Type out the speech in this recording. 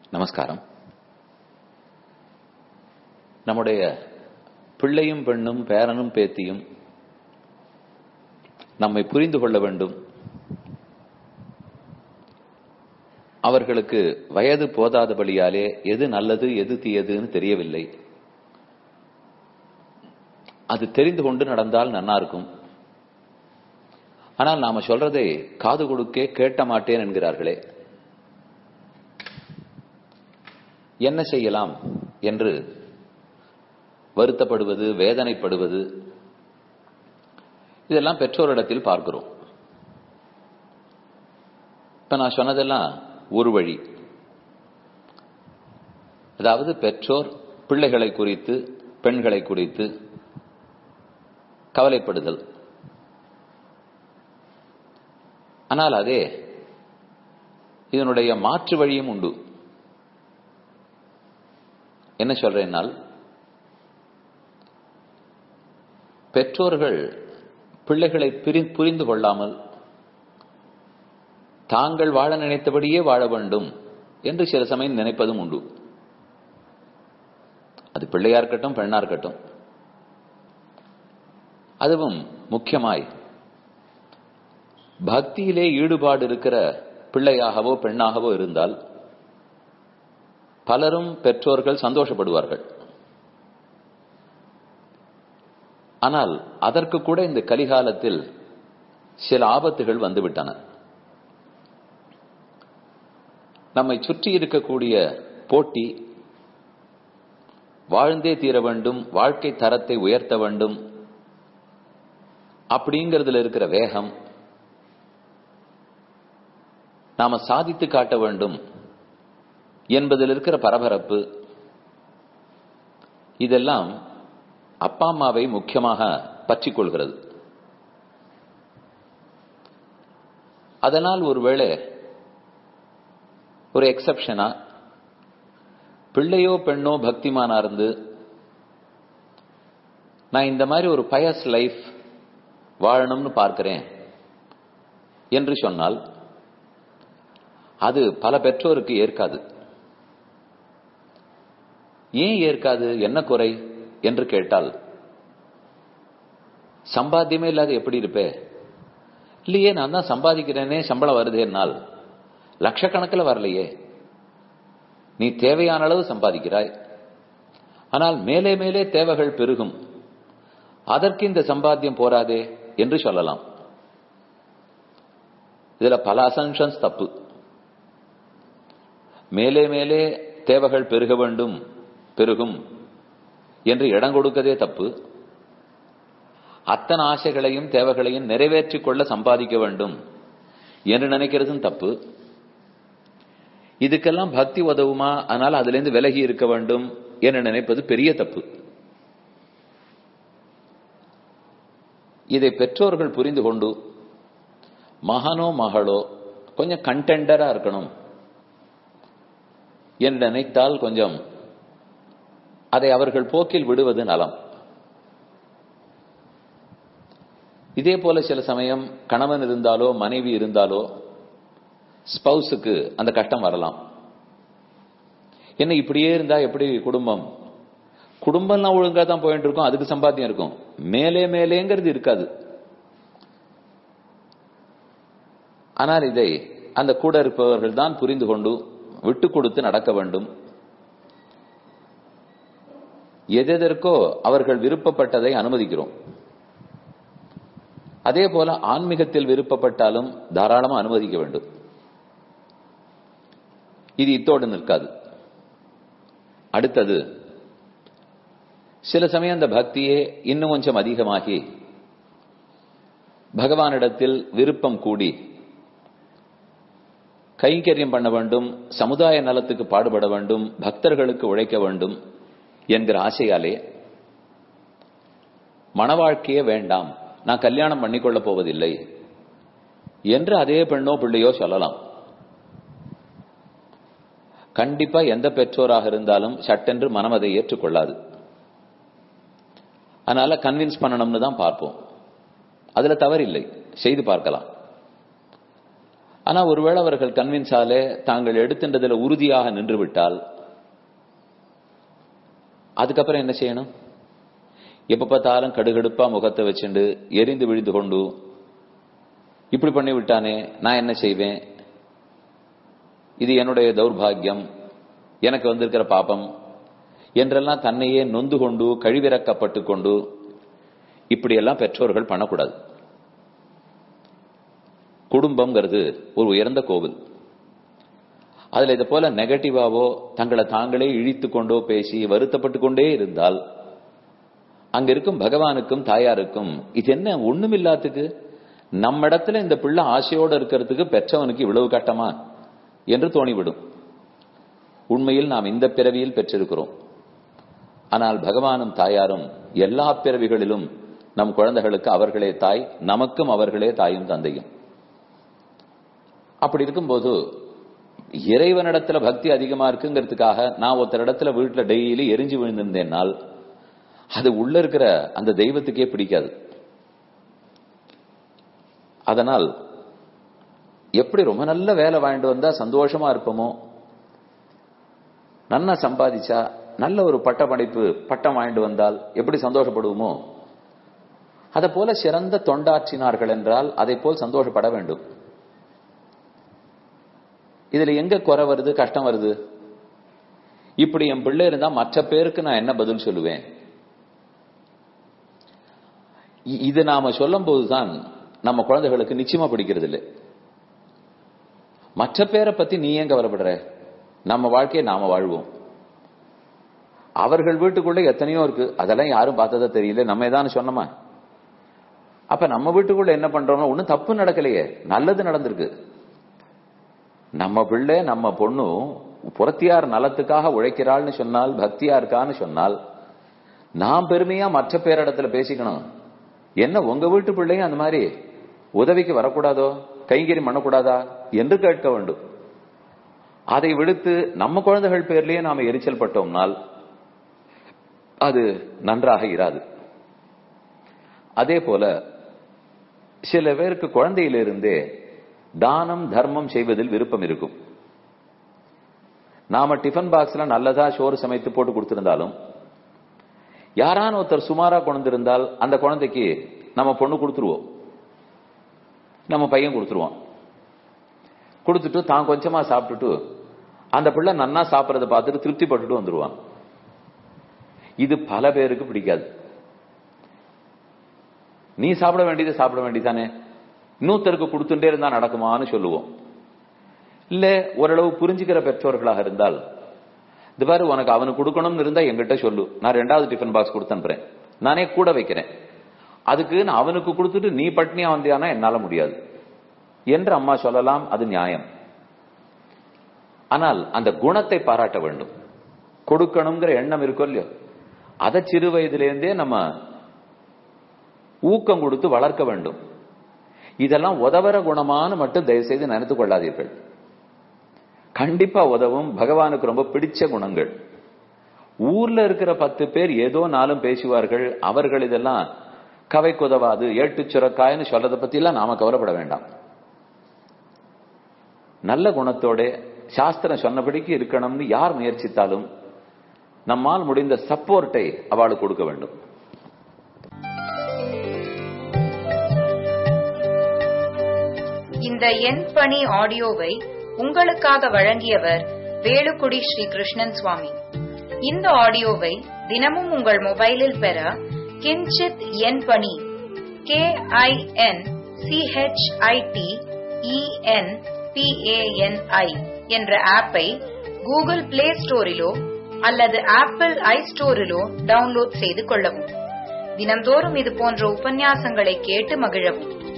நமஸ்காரம் நம்முடைய பிள்ளையும் பெண்ணும் பேரனும் பேத்தியும் நம்மை புரிந்து கொள்ள வேண்டும் அவர்களுக்கு வயது போதாதபடியாலே எது நல்லது எது தீயதுன்னு தெரியவில்லை அது தெரிந்து கொண்டு நடந்தால் நன்னா இருக்கும் ஆனால் நாம சொல்றதை காது கொடுக்கே கேட்ட மாட்டேன் என்கிறார்களே என்ன செய்யலாம் என்று வருத்தப்படுவது வேதனைப்படுவது இதெல்லாம் பெற்றோரிடத்தில் பார்க்கிறோம் இப்ப நான் சொன்னதெல்லாம் ஒரு வழி அதாவது பெற்றோர் பிள்ளைகளை குறித்து பெண்களை குறித்து கவலைப்படுதல் ஆனால் அதே இதனுடைய மாற்று வழியும் உண்டு என்ன சொல்றேன்னால் பெற்றோர்கள் பிள்ளைகளை புரிந்து கொள்ளாமல் தாங்கள் வாழ நினைத்தபடியே வாழ வேண்டும் என்று சில சமயம் நினைப்பதும் உண்டு அது பிள்ளையா இருக்கட்டும் பெண்ணா இருக்கட்டும் அதுவும் முக்கியமாய் பக்தியிலே ஈடுபாடு இருக்கிற பிள்ளையாகவோ பெண்ணாகவோ இருந்தால் பலரும் பெற்றோர்கள் சந்தோஷப்படுவார்கள் ஆனால் அதற்கு கூட இந்த கலிகாலத்தில் சில ஆபத்துகள் வந்துவிட்டன நம்மை சுற்றி இருக்கக்கூடிய போட்டி வாழ்ந்தே தீர வேண்டும் வாழ்க்கை தரத்தை உயர்த்த வேண்டும் அப்படிங்கிறதுல இருக்கிற வேகம் நாம சாதித்து காட்ட வேண்டும் என்பதில் இருக்கிற பரபரப்பு இதெல்லாம் அப்பா அம்மாவை முக்கியமாக பற்றிக் கொள்கிறது அதனால் ஒருவேளை ஒரு எக்ஸப்ஷனா பிள்ளையோ பெண்ணோ பக்திமானா இருந்து நான் இந்த மாதிரி ஒரு பயஸ் லைஃப் வாழணும்னு பார்க்கிறேன் என்று சொன்னால் அது பல பெற்றோருக்கு ஏற்காது ஏன் ஏற்காது என்ன குறை என்று கேட்டால் சம்பாத்தியமே இல்லாத எப்படி இருப்பே இல்லையே நான் தான் சம்பாதிக்கிறேனே சம்பளம் வருதேனால் லட்சக்கணக்கில் வரலையே நீ தேவையான அளவு சம்பாதிக்கிறாய் ஆனால் மேலே மேலே தேவைகள் பெருகும் அதற்கு இந்த சம்பாத்தியம் போராதே என்று சொல்லலாம் இதுல பல அசன்ஷன்ஸ் தப்பு மேலே மேலே தேவைகள் பெருக வேண்டும் பெருகும் என்று இடம் கொடுக்கதே தப்பு அத்தனை ஆசைகளையும் தேவைகளையும் நிறைவேற்றிக் கொள்ள சம்பாதிக்க வேண்டும் என்று நினைக்கிறதும் தப்பு இதுக்கெல்லாம் பக்தி உதவுமா அதனால அதுல இருந்து விலகி இருக்க வேண்டும் என்று நினைப்பது பெரிய தப்பு இதை பெற்றோர்கள் புரிந்து கொண்டு மகனோ மகளோ கொஞ்சம் கண்டெண்டரா இருக்கணும் என்று நினைத்தால் கொஞ்சம் அதை அவர்கள் போக்கில் விடுவது நலம் இதே போல சில சமயம் கணவன் இருந்தாலோ மனைவி இருந்தாலோ ஸ்பவுஸுக்கு அந்த கஷ்டம் வரலாம் என்ன இப்படியே இருந்தா எப்படி குடும்பம் குடும்பம்லாம் ஒழுங்கா தான் போயிட்டு இருக்கும் அதுக்கு சம்பாத்தியம் இருக்கும் மேலே மேலேங்கிறது இருக்காது ஆனால் இதை அந்த கூட இருப்பவர்கள் தான் புரிந்து கொண்டு விட்டு கொடுத்து நடக்க வேண்டும் எதெதற்கோ அவர்கள் விருப்பப்பட்டதை அனுமதிக்கிறோம் அதே போல ஆன்மீகத்தில் விருப்பப்பட்டாலும் தாராளமா அனுமதிக்க வேண்டும் இது இத்தோடு நிற்காது அடுத்தது சில சமயம் அந்த பக்தியே இன்னும் கொஞ்சம் அதிகமாகி பகவானிடத்தில் விருப்பம் கூடி கைங்கரியம் பண்ண வேண்டும் சமுதாய நலத்துக்கு பாடுபட வேண்டும் பக்தர்களுக்கு உழைக்க வேண்டும் என்கிற ஆசையாலே மன வாழ்க்கையே வேண்டாம் நான் கல்யாணம் பண்ணிக்கொள்ள போவதில்லை என்று அதே பெண்ணோ பிள்ளையோ சொல்லலாம் கண்டிப்பா எந்த பெற்றோராக இருந்தாலும் சட்டென்று மனம் அதை ஏற்றுக்கொள்ளாது அதனால கன்வின்ஸ் பண்ணணும்னு தான் பார்ப்போம் அதுல தவறில்லை செய்து பார்க்கலாம் ஆனா ஒருவேளை அவர்கள் கன்வின்ஸ் ஆலே தாங்கள் எடுத்துன்றதுல உறுதியாக நின்று விட்டால் அதுக்கப்புறம் என்ன செய்யணும் எப்ப பார்த்தாலும் கடுகடுப்பா முகத்தை வச்சுண்டு எரிந்து விழுந்து கொண்டு இப்படி பண்ணி விட்டானே நான் என்ன செய்வேன் இது என்னுடைய தௌர்பாகியம் எனக்கு வந்திருக்கிற பாபம் என்றெல்லாம் தன்னையே நொந்து கொண்டு கழிவிறக்கப்பட்டு கொண்டு இப்படியெல்லாம் பெற்றோர்கள் பண்ணக்கூடாது குடும்பம்ங்கிறது ஒரு உயர்ந்த கோவில் அதுல இதை போல நெகட்டிவாவோ தங்களை தாங்களே இழித்து கொண்டோ பேசி வருத்தப்பட்டு கொண்டே இருந்தால் அங்க இருக்கும் பகவானுக்கும் தாயாருக்கும் இது என்ன ஒண்ணுமில்லாத்துக்கு நம்ம இடத்துல இந்த பிள்ளை ஆசையோடு இருக்கிறதுக்கு பெற்றவனுக்கு இவ்வளவு கட்டமா என்று தோணிவிடும் உண்மையில் நாம் இந்த பிறவியில் பெற்றிருக்கிறோம் ஆனால் பகவானும் தாயாரும் எல்லா பிறவிகளிலும் நம் குழந்தைகளுக்கு அவர்களே தாய் நமக்கும் அவர்களே தாயும் தந்தையும் அப்படி இருக்கும்போது இறைவனிடத்துல பக்தி அதிகமா இருக்குங்கிறதுக்காக நான் ஒருத்தர் இடத்துல வீட்டுல டெய்லி எரிஞ்சு விழுந்திருந்தேன்னால் அது உள்ள இருக்கிற அந்த தெய்வத்துக்கே பிடிக்காது அதனால் எப்படி ரொம்ப நல்ல வேலை வாங்கிட்டு வந்தா சந்தோஷமா இருப்போமோ நல்லா சம்பாதிச்சா நல்ல ஒரு பட்ட படிப்பு பட்டம் வாங்கிட்டு வந்தால் எப்படி சந்தோஷப்படுவோமோ அதை போல சிறந்த தொண்டாற்றினார்கள் என்றால் அதை போல் சந்தோஷப்பட வேண்டும் இதுல எங்க குறை வருது கஷ்டம் வருது இப்படி என் பிள்ளை இருந்தா மற்ற பேருக்கு நான் என்ன பதில் சொல்லுவேன் இது நாம சொல்லும் போதுதான் நம்ம குழந்தைகளுக்கு நிச்சயமா பிடிக்கிறது இல்லை மற்ற பேரை பத்தி நீ ஏன் கவலைப்படுற நம்ம வாழ்க்கையை நாம வாழ்வோம் அவர்கள் வீட்டுக்குள்ள எத்தனையோ இருக்கு அதெல்லாம் யாரும் பார்த்ததா தெரியல நம்ம ஏதானு சொன்னோமா அப்ப நம்ம வீட்டுக்குள்ள என்ன பண்றோம் ஒன்னும் தப்பு நடக்கலையே நல்லது நடந்திருக்கு நம்ம பிள்ளை நம்ம பொண்ணு புறத்தியார் நலத்துக்காக உழைக்கிறாள்னு சொன்னால் பக்தியா இருக்கான்னு சொன்னால் நாம் பெருமையா மற்ற பேரிடத்துல பேசிக்கணும் என்ன உங்க வீட்டு பிள்ளையும் அந்த மாதிரி உதவிக்கு வரக்கூடாதோ கைங்கறி பண்ணக்கூடாதா என்று கேட்க வேண்டும் அதை விடுத்து நம்ம குழந்தைகள் பேர்லயே நாம எரிச்சல் பட்டோம்னால் அது நன்றாக இராது அதே போல சில பேருக்கு குழந்தையிலிருந்தே தானம் தர்மம் செய்வதில் விருப்பம் இருக்கும் நாம டிஃபன் பாக்ஸ்ல நல்லதா சோறு சமைத்து போட்டு கொடுத்திருந்தாலும் யாரான ஒருத்தர் சுமாரா கொண்டிருந்தால் அந்த குழந்தைக்கு நம்ம பொண்ணு கொடுத்துருவோம் நம்ம பையன் கொடுத்துருவோம் கொடுத்துட்டு தான் கொஞ்சமா சாப்பிட்டுட்டு அந்த பிள்ளை நன்னா சாப்பிடறத பார்த்துட்டு திருப்தி பட்டுட்டு வந்துருவான் இது பல பேருக்கு பிடிக்காது நீ சாப்பிட வேண்டியது சாப்பிட வேண்டியதானே இன்னொருத்தருக்கு கொடுத்துட்டே இருந்தா நடக்குமான்னு சொல்லுவோம் இல்ல ஓரளவு புரிஞ்சுக்கிற பெற்றோர்களாக இருந்தால் இது பாரு உனக்கு அவனுக்கு கொடுக்கணும்னு இருந்தா எங்கிட்ட சொல்லு நான் ரெண்டாவது டிஃபன் பாக்ஸ் கொடுத்து அனுப்புறேன் நானே கூட வைக்கிறேன் அதுக்கு நான் அவனுக்கு கொடுத்துட்டு நீ பட்னியா வந்தியானா என்னால முடியாது என்று அம்மா சொல்லலாம் அது நியாயம் ஆனால் அந்த குணத்தை பாராட்ட வேண்டும் கொடுக்கணுங்கிற எண்ணம் இருக்கும் இல்லையோ அதை சிறு வயதிலேருந்தே நம்ம ஊக்கம் கொடுத்து வளர்க்க வேண்டும் இதெல்லாம் உதவற குணமானு மட்டும் தயவு செய்து நினைத்துக் கொள்ளாதீர்கள் கண்டிப்பா உதவும் பகவானுக்கு ரொம்ப பிடிச்ச குணங்கள் ஊர்ல இருக்கிற பத்து பேர் ஏதோ நாளும் பேசுவார்கள் அவர்கள் இதெல்லாம் கவைக்கு உதவாது ஏட்டு சுரக்காய்னு சொல்றதை பத்தி எல்லாம் நாம கவலைப்பட வேண்டாம் நல்ல குணத்தோட சாஸ்திரம் சொன்னபடிக்கு இருக்கணும்னு யார் முயற்சித்தாலும் நம்மால் முடிந்த சப்போர்ட்டை அவளுக்கு கொடுக்க வேண்டும் இந்த என் பணி ஆடியோவை உங்களுக்காக வழங்கியவர் வேலுக்குடி ஸ்ரீ கிருஷ்ணன் சுவாமி இந்த ஆடியோவை தினமும் உங்கள் மொபைலில் பெற கிஞ்சித் என் பணி கே ஐ என் சிஹெச்ஐடி இஎன் பிஏஎன்ஐ என்ற ஆப்பை கூகுள் பிளே ஸ்டோரிலோ அல்லது ஆப்பிள் ஐ ஸ்டோரிலோ டவுன்லோட் செய்து கொள்ளவும் தினந்தோறும் இது போன்ற உபன்யாசங்களை கேட்டு மகிழவும்